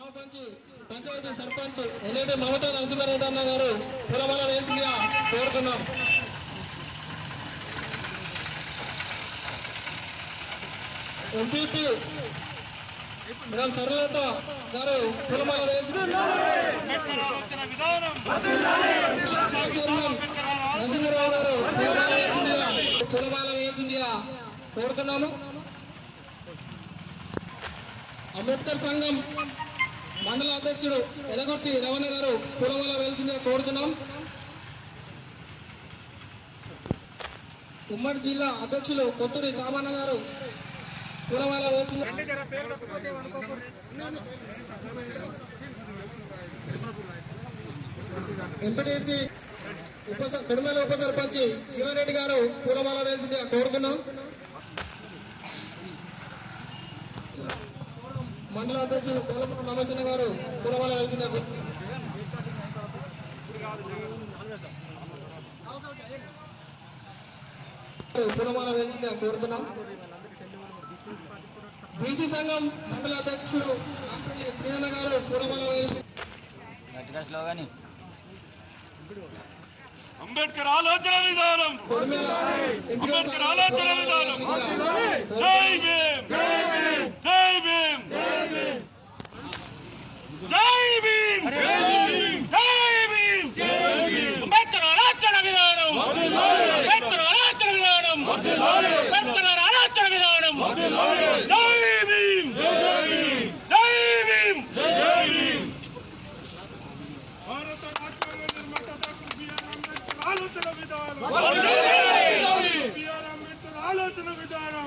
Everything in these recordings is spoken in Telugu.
సర్పంచ్ పంచాయతీ సర్పంచ్ ఎల్ఏడి మమతా నరసింహారెడ్డి అన్న గారు పులమల వేసిందిగా కోరుతున్నాం ఎంపీపీ మేడం సరళత గారు పులమల వేసి చైర్మన్ నరసింహరావు గారు పులమాల వేసిందిగా పులమాల వేసిందిగా కోరుతున్నాము అంబేద్కర్ సంఘం మండల అధ్యక్షుడు ఎలగొర్తి రమణ గారు పులమాల వేయాల్సిందిగా కోరుతున్నాం ఉమ్మడి జిల్లా అధ్యక్షులు కొత్తూరి సామన్న గారు పులమాల వేసింది ఎంపీటీసీ ఉప స- కొడిమేల ఉప సర్పంచ్ జీవారెడ్డి గారు పూలమాల వేసిందిగా కోరుతున్నాం మండల అధ్యక్షులు కోలపురం రమేశన్న గారు పూలమాల వేసిందిగా కో- పూలమాల వేసిందిగా కోరుతున్నాం బీసీ సంఘం మండల అధ్యక్షులు కాంపల్లి శ్రీనన్న గారు పూలమాల వేసి గట్టిగా స్లోగాని అంబేద్కర్ ఆలోచన విధానం కొడిమేల ఎంపీ అంబేద్కర్ గారు ఆలోచన పూలమాల విధానం వేసిందిగా జై భీమ్ జై భీమ్ జై భీమ్ జై భీమ్ అంబేద్కర్ ఆలోచన విధానం అంబేద్కర్ ఆలోచన విధానం అంబేద్కర్ ఆలోచన విధానం జై భీమ్ జై భీమ్ జై భీమ్ భారత రాజ్యాంగ నిర్మాత డాక్టర్ బిఆర్ అంబేద్కర్ ఆలోచన విధానం బిఆర్ అంబేద్కర్ ఆలోచన విధానం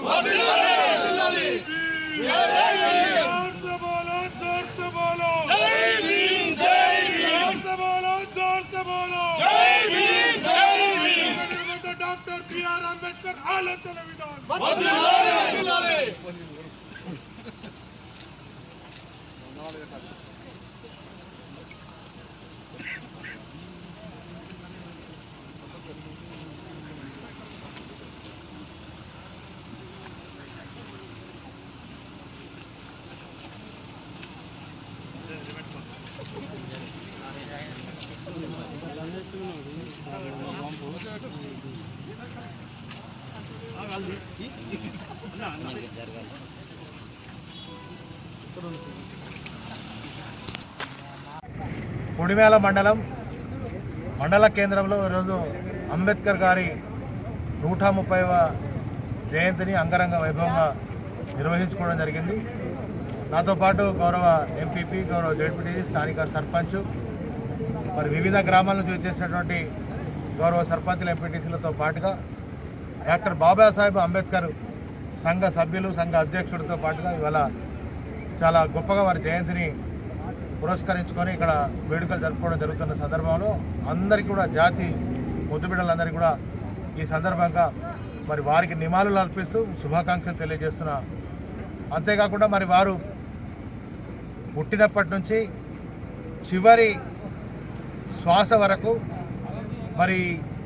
जोर से बोलो जोर से बोलो जय भीम जय भीम जोर से बोलो जोर से बोलो जय भीम जय भीम निर्माता डॉक्टर बी आर अंबेडकर आलोचना विधान కుడిమేల మండలం మండల కేంద్రంలో ఈరోజు అంబేద్కర్ గారి నూట ముప్పైవ జయంతిని అంగరంగ వైభవంగా నిర్వహించుకోవడం జరిగింది నాతో పాటు గౌరవ ఎంపీపీ గౌరవ జడ్పీటీ స్థానిక సర్పంచ్ మరి వివిధ గ్రామాల నుంచి వచ్చేసినటువంటి గౌరవ సర్పంచుల ఎంపీటీసీలతో పాటుగా డాక్టర్ బాబాసాహెబ్ అంబేద్కర్ సంఘ సభ్యులు సంఘ అధ్యక్షుడితో పాటుగా ఇవాళ చాలా గొప్పగా వారి జయంతిని పురస్కరించుకొని ఇక్కడ వేడుకలు జరుపుకోవడం జరుగుతున్న సందర్భంలో అందరికీ కూడా జాతి ముద్దుబిడ్డలందరికీ కూడా ఈ సందర్భంగా మరి వారికి నిమాలు అర్పిస్తూ శుభాకాంక్షలు తెలియజేస్తున్నా అంతేకాకుండా మరి వారు పుట్టినప్పటి నుంచి చివరి శ్వాస వరకు మరి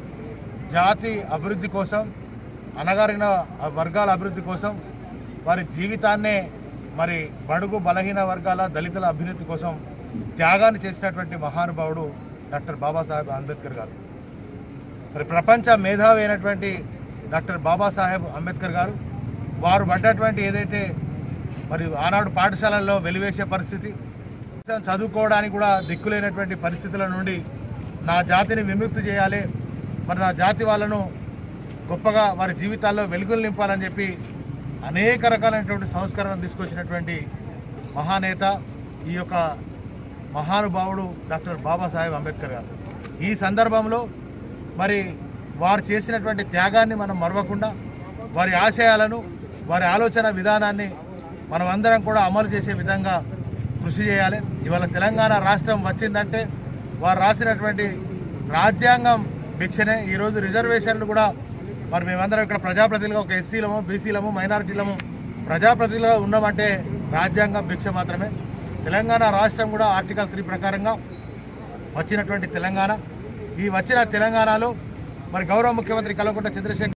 జాతి అభివృద్ధి కోసం అనగారిన వర్గాల అభివృద్ధి కోసం వారి జీవితాన్నే మరి బడుగు బలహీన వర్గాల దళితుల అభ్యున్నతి కోసం త్యాగాన్ని చేసినటువంటి మహానుభావుడు డాక్టర్ బాబాసాహెబ్ అంబేద్కర్ గారు మరి ప్రపంచ మేధావి అయినటువంటి డాక్టర్ బాబాసాహెబ్ అంబేద్కర్ గారు వారు పడ్డటువంటి ఏదైతే మరి ఆనాడు పాఠశాలల్లో వెలివేసే పరిస్థితి చదువుకోవడానికి కూడా దిక్కులేనటువంటి పరిస్థితుల నుండి నా జాతిని విముక్తి చేయాలి మరి నా జాతి వాళ్ళను గొప్పగా వారి జీవితాల్లో వెలుగులు నింపాలని చెప్పి అనేక రకాలైనటువంటి సంస్కరణలు తీసుకొచ్చినటువంటి మహానేత ఈ యొక్క మహానుభావుడు డాక్టర్ బాబాసాహెబ్ అంబేద్కర్ గారు ఈ సందర్భంలో మరి వారు చేసినటువంటి త్యాగాన్ని మనం మరవకుండా వారి ఆశయాలను వారి ఆలోచన విధానాన్ని మనం అందరం కూడా అమలు చేసే విధంగా కృషి చేయాలి ఇవాళ తెలంగాణ రాష్ట్రం వచ్చిందంటే వారు రాసినటువంటి రాజ్యాంగం భిక్షనే ఈరోజు రిజర్వేషన్లు కూడా మరి మేమందరం ఇక్కడ ప్రజాప్రతినిధులుగా ఒక ఎస్సీలము బీసీలము మైనారిటీలము ప్రజాప్రతినిధులుగా ఉన్నామంటే రాజ్యాంగం భిక్ష మాత్రమే తెలంగాణ రాష్ట్రం కూడా ఆర్టికల్ త్రీ ప్రకారంగా వచ్చినటువంటి తెలంగాణ ఈ వచ్చిన తెలంగాణలో మరి గౌరవ ముఖ్యమంత్రి కల్వకుంట్ల చంద్రశేఖర్